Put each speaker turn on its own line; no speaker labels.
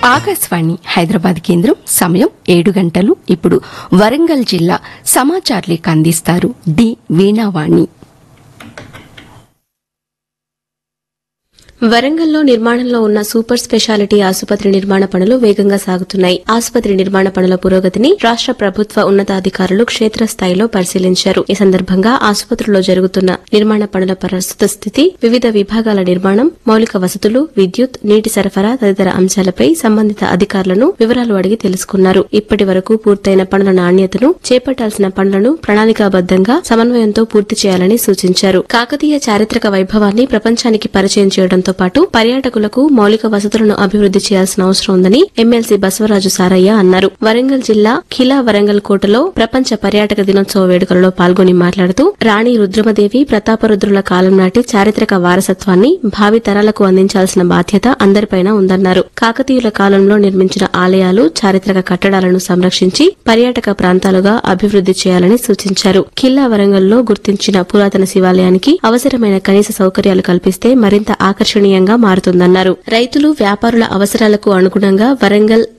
ఆకాశవాణి హైదరాబాద్ కేంద్రం సమయం ఏడు గంటలు ఇప్పుడు వరంగల్ జిల్లా సమాచార్ లేఖ అందిస్తారు డి వీణావాణి
వరంగల్లో నిర్మాణంలో ఉన్న సూపర్ స్పెషాలిటీ ఆసుపత్రి నిర్మాణ పనులు వేగంగా సాగుతున్నాయి ఆసుపత్రి నిర్మాణ పనుల పురోగతిని రాష్ట ప్రభుత్వ ఉన్నతాధికారులు క్షేత్రస్థాయిలో పరిశీలించారు ఈ సందర్భంగా ఆసుపత్రిలో జరుగుతున్న నిర్మాణ పనుల ప్రస్తుత స్థితి వివిధ విభాగాల నిర్మాణం మౌలిక వసతులు విద్యుత్ నీటి సరఫరా తదితర అంశాలపై సంబంధిత అధికారులను వివరాలు అడిగి తెలుసుకున్నారు ఇప్పటి వరకు పూర్తయిన పనుల నాణ్యతను చేపట్టాల్సిన పనులను ప్రణాళికాబద్దంగా సమన్వయంతో పూర్తి చేయాలని సూచించారు కాకతీయ చారిత్రక వైభవాన్ని ప్రపంచానికి పరిచయం చేయడంతో పాటు పర్యాటకులకు మౌలిక వసతులను అభివృద్ది చేయాల్సిన అవసరం ఉందని ఎమ్మెల్సీ బసవరాజు సారయ్య అన్నారు వరంగల్ జిల్లా ఖిలా వరంగల్ కోటలో ప్రపంచ పర్యాటక దినోత్సవ వేడుకలలో పాల్గొని మాట్లాడుతూ రాణి రుద్రమదేవి ప్రతాపరుద్రుల కాలం నాటి చారిత్రక వారసత్వాన్ని భావి తరాలకు అందించాల్సిన బాధ్యత అందరిపైన ఉందన్నారు కాకతీయుల కాలంలో నిర్మించిన ఆలయాలు చారిత్రక కట్టడాలను సంరక్షించి పర్యాటక ప్రాంతాలుగా అభివృద్ది చేయాలని సూచించారు ఖిల్లా వరంగల్లో గుర్తించిన పురాతన శివాలయానికి అవసరమైన కనీస సౌకర్యాలు కల్పిస్తే మరింత ఆకర్షణీయంగా మారుతుందన్నారు రైతులు వ్యాపారుల అవసరాలకు అనుగుణంగా వరంగల్